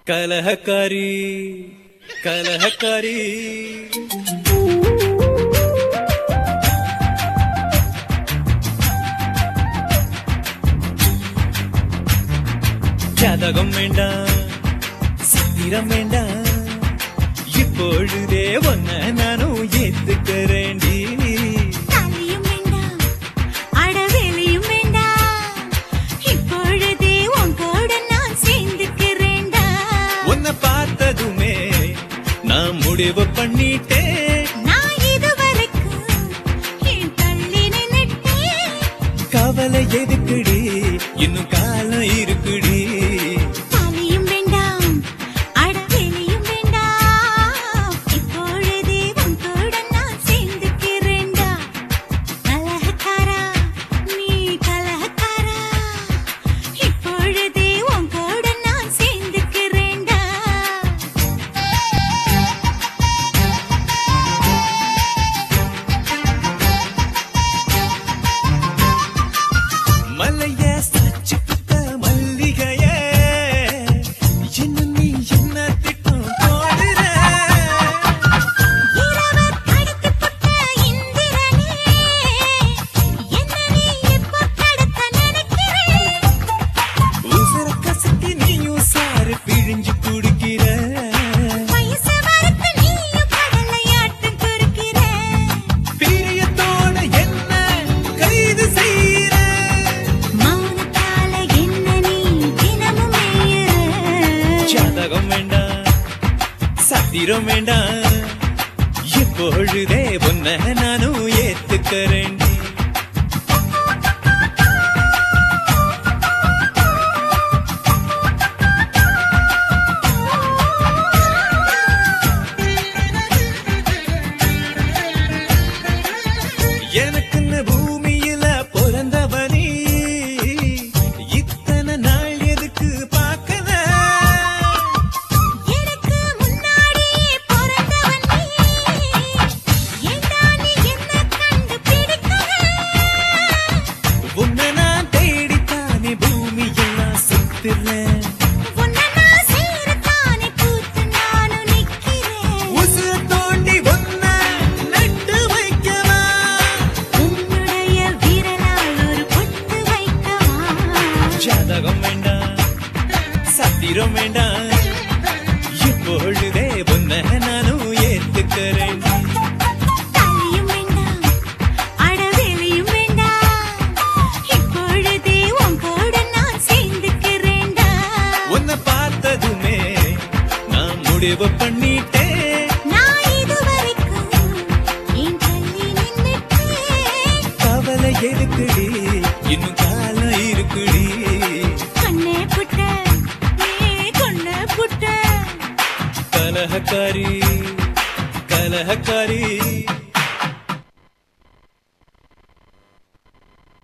கலஹக்காரி கலஹக்காரி ஜாதகம் வேண்டாம் சித்திரம் வேண்டாம் இப்பொழுதே ஒன்ன நானும் ஏத்துக்கிறேன்டி தலையும் வேண்டாம் அடவேலையும் வேண்டாம் இப்பொழுதே உன் கூட நான் சேர்ந்துக்கிறேன்டா உன்னை பார்த்ததுமே நான் முடிவு பண்ணிட்டேன் நான் இதுவரைக்கும் என் தள்ளி நின்னுட்டேன் கவலை எதுக்குடி இன்னும் காலம் இருக்குடி தலையும் வேண்டாம் அடவேலையும் வேண்டாம் இப்பொழுதே உன் கூட நான் சேர்ந்துக்கிறேன்டா கலகக்காரா நீ கலகக்காரா இப்பொழுதே உன் கூட நான் சேர்ந்துக்கிறேன்டா மலைய சாட்சி புத்த மல்லிகைய என்ன நீ என்ன திட்டம் போடுற இரவர் கடத்தி புட்ட இந்திரனே என்ன நீ எப்போ கடத்த நினைக்கிறேன் உசுர கசக்கி நீயும் சாறு பிழிஞ்சு குடிக்கிற வயசு வரத்து நீயும் கடலையாட்டம் துருக்கிற பிரியத்தோட என்ன கைது செய்யற மௌனத்தால என்ன நீ தினமும் மேயுற ஜாதகம் வேண்டாம் சத்திரம் வேண்டாம் இப்பொழுதே உன்னை நானும் ஏத்துக்கிறேன் எனக்குன்னு பூமியில பிறந்தவனி இத்தனை நாள் எதுக்கு பார்க்கல எனக்கு முன்னாடியே பிறந்தவன் நீ ஏண்டா நீ என்ன கண்டு பிடிக்கல உன்னை நான் தேடித்தானே பூமி எல்லாம் சுத்துறேன் உன்னை நான் சேரத்தானே கூத்து நானும் நிக்கிறேன் உசுர தோண்டி ஒன்ன நட்டு வைக்கவா உன்னுடைய விரலால் ஒரு பொட்டு வைக்கவா ஜாதகம் வேண்டாம் சத்திரம் வேண்டாம் இப்பொழுதே உன்னை நானும் ஏத்துக்கிறேன் தலையும் வேண்டாம் அடவேலையும் வேண்டாம் இப்பொழுதே உன் கூட நான் சேர்ந்துக்கிறேன்டா உன்னை பார்த்ததுமே நான் முடிவு பண்ணிட்டேன் நான் இதுவரைக்கும் என் தள்ளி நின்னுட்டேன் கவலை எதுக்குடி இன்னும் காலம் இருக்குடி கண்ணே புட்ட ஏ கொண்ணே புட்ட கலஹக்காரி கலஹக்காரி